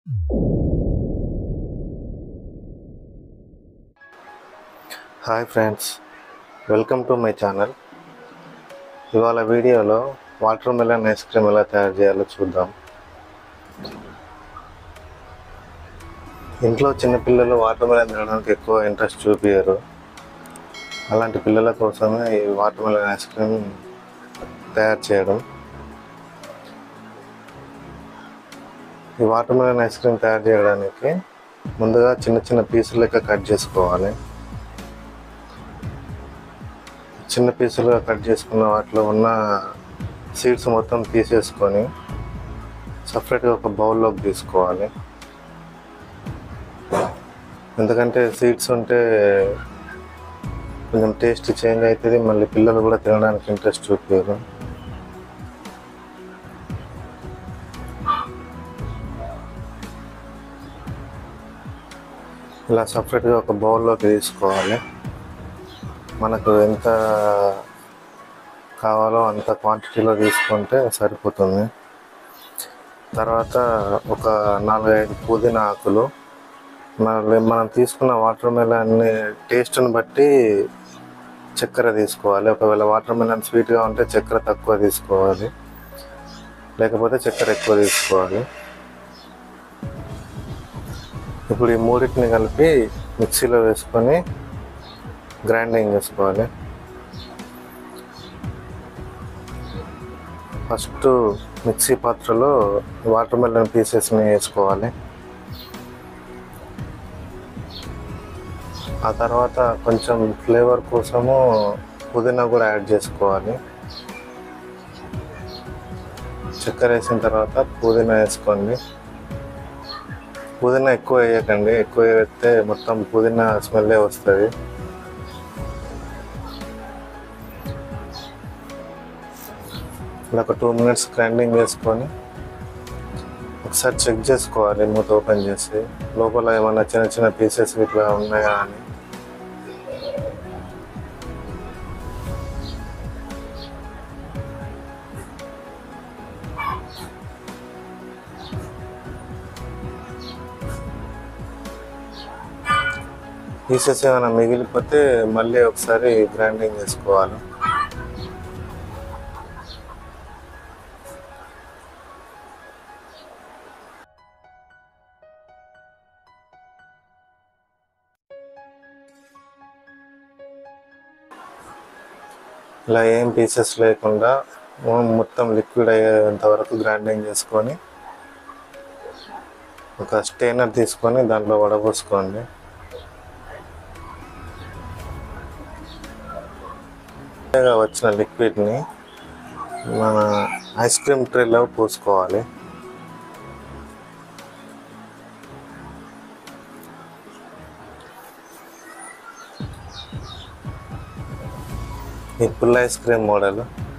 hi friends welcome to my channel ఇవాళ వీడియోలో water watermelon ice cream ఎలా తయారు చేయాలో చూద్దాం ఇంట్లో చిన్నపిల్లలు వాటర్ మెలన్ తినడానికి ఎక్కువ ఇంట్రెస్ట్ చూపించరు అలాంటి పిల్లల కోసమే ఈ వాటర్ మెలన్ ఐస్ క్రీమ్ తయారు చేయడం ఈ వాటర్ మెలన్ ఐస్ క్రీమ్ తయారు చేయడానికి ముందుగా చిన్న చిన్న పీసులు లెక్క కట్ చేసుకోవాలి చిన్న పీసులుగా కట్ చేసుకున్న వాటిలో ఉన్న సీడ్స్ మొత్తం తీసేసుకొని సపరేట్గా ఒక బౌల్లోకి తీసుకోవాలి ఎందుకంటే సీడ్స్ ఉంటే కొంచెం టేస్ట్ చేంజ్ అవుతుంది మళ్ళీ పిల్లలు కూడా తినడానికి ఇంట్రెస్ట్ చూపారు ఇలా సపరేట్గా ఒక బౌల్లోకి తీసుకోవాలి మనకు ఎంత కావాలో అంత క్వాంటిటీలో తీసుకుంటే సరిపోతుంది తర్వాత ఒక నాలుగైదు పుదీనా ఆకులు మళ్ళీ మనం తీసుకున్న వాటర్ మెలన్ టేస్ట్ని బట్టి చక్కెర తీసుకోవాలి ఒకవేళ వాటర్ మెలన్ స్వీట్గా ఉంటే చక్కెర తక్కువ తీసుకోవాలి లేకపోతే చక్కెర ఎక్కువ తీసుకోవాలి ఇప్పుడు ఈ మూడింటిని కలిపి మిక్సీలో వేసుకొని గ్రైండింగ్ చేసుకోవాలి ఫస్ట్ మిక్సీ పాత్రలో వాటర్ మెలన్ పీసెస్ని వేసుకోవాలి ఆ తర్వాత కొంచెం ఫ్లేవర్ కోసము పుదీనా కూడా యాడ్ చేసుకోవాలి చక్కెర వేసిన తర్వాత పుదీనా వేసుకోండి పుదీనా ఎక్కువ వేయకండి ఎక్కువ వేస్తే మొత్తం పుదీనా స్మెల్లే వస్తుంది ఇలా ఒక టూ మినిట్స్ గ్రైండింగ్ చేసుకొని ఒకసారి చెక్ చేసుకోవాలి మూత ఓపెన్ చేసి లోపల ఏమైనా చిన్న చిన్న పీసెస్ ఇట్లా ఉన్నాయా అని పీసెస్ ఏమైనా మిగిలిపోతే మళ్ళీ ఒకసారి గ్రైండింగ్ చేసుకోవాలి ఇలా ఏం పీసెస్ లేకుండా మొత్తం లిక్విడ్ అయ్యేంత వరకు గ్రైండింగ్ చేసుకొని ఒక స్టెయినర్ తీసుకొని దాంట్లో వడపోసుకోండి వచ్చిన లిక్విడ్ని మన ఐస్ క్రీమ్ ట్రేలో పోసుకోవాలి ఈ పుల్ల ఐస్ క్రీమ్ మోడల్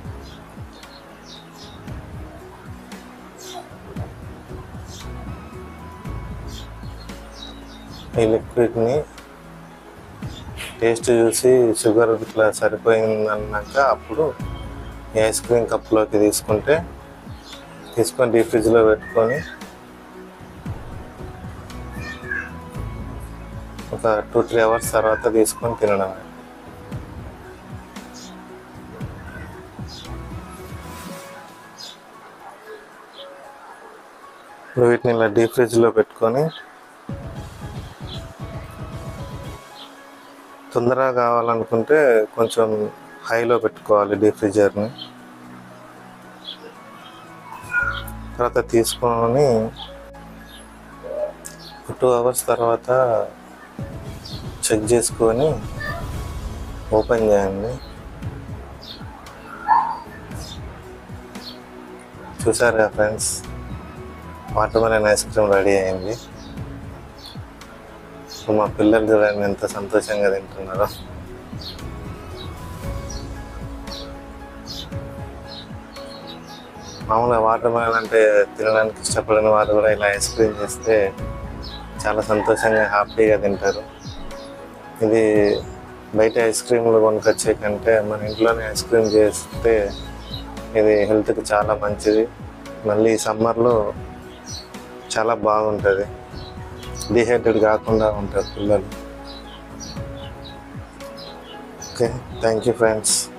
ఈ లిక్విడ్ని టేస్ట్ చూసి షుగర్ ఇట్లా సరిపోయింది అన్నాక అప్పుడు ఈ ఐస్ క్రీమ్ కప్లోకి తీసుకుంటే తీసుకొని డీప్ ఫ్రిడ్జ్లో పెట్టుకొని ఒక టూ త్రీ అవర్స్ తర్వాత తీసుకొని తినడమే ఇప్పుడు వీటిని ఇలా డీప్ ఫ్రిడ్జ్లో పెట్టుకొని తొందరగా కావాలనుకుంటే కొంచెం హైలో పెట్టుకోవాలి డీప్ ఫ్రిడ్జర్ని తర్వాత తీసుకొని టూ అవర్స్ తర్వాత చెక్ చేసుకొని ఓపెన్ చేయండి చూసారా friends watermelon ice cream ready అయింది ఇప్పుడు మా పిల్లలు చూడండి ఎంత సంతోషంగా తింటున్నారో మామూలుగా వాటర్ మెలన్ అంటే తినడానికి ఇష్టపడిన వారు కూడా ఇలా ఐస్ క్రీమ్ చేస్తే చాలా సంతోషంగా హ్యాపీగా తింటారు ఇది బయట ఐస్ క్రీమ్లు కొనుకొచ్చే కంటే మన ఇంట్లోనే ఐస్ క్రీమ్ చేస్తే ఇది హెల్త్కి చాలా మంచిది మళ్ళీ సమ్మర్లో చాలా బాగుంటుంది డిహైడ్రేట్ కాకుండా ఉంటారు పిల్లలు ఓకే థ్యాంక్ యూ ఫ్రెండ్స్